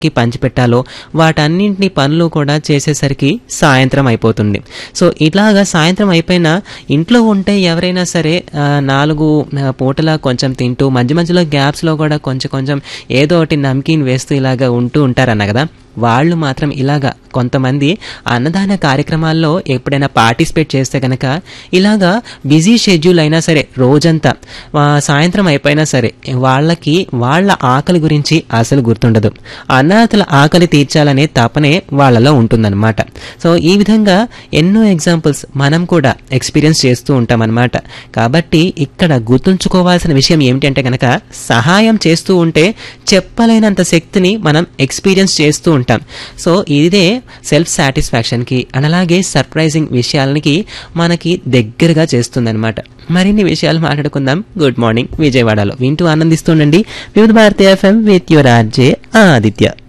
కి పంచిపెట్టాలో వాటన్నింటినీ పనులు కూడా చేసేసరికి సాయంత్రం అయిపోతుంది సో ఇలాగా సాయంత్రం అయిపోయినా ఇంట్లో ఉంటే ఎవరైనా సరే ఆ, నాలుగు ఆ, పూటలా కొంచెం తింటూ మధ్య మధ్యలో గ్యాప్స్లో కూడా కొంచెం కొంచెం ఏదో ఒకటి నమ్కీన్ వేస్తూ ఇలాగా ఉంటూ ఉంటారన్న కదా వాళ్ళు మాత్రం ఇలాగా కొంతమంది అన్నదాన కార్యక్రమాల్లో ఎప్పుడైనా పార్టిసిపేట్ చేస్తే కనుక ఇలాగా బిజీ షెడ్యూల్ అయినా సరే రోజంతా ఆ, సాయంత్రం అయిపోయినా సరే వాళ్ళకి వాళ్ళ ఆకలి గురించి అసలు గుర్తుండదు అనాథల ఆకలి తీర్చాలనే తపనే వాళ్ళలో ఉంటుందన్నమాట సో ఈ విధంగా ఎన్నో ఎగ్జాంపుల్స్ మనం కూడా ఎక్స్పీరియన్స్ చేస్తూ ఉంటామన్నమాట కాబట్టి ఇక్కడ గుర్తుంచుకోవాల్సిన విషయం ఏమిటంటే కనుక సహాయం చేస్తూ ఉంటే చెప్పలేనంత శక్తిని మనం ఎక్స్పీరియన్స్ చేస్తూ ఉంటాం సో ఇదే సెల్ఫ్ సాటిస్ఫాక్షన్కి అండ్ అలాగే సర్ప్రైజింగ్ విషయాలకి మనకి దగ్గరగా చేస్తుందన్నమాట మరిన్ని విషయాలు మాట్లాడుకుందాం గుడ్ మార్నింగ్ విజయవాడలో వింటూ ఆనందిస్తుండండి Vividh Bharati FM with your RJ Aditya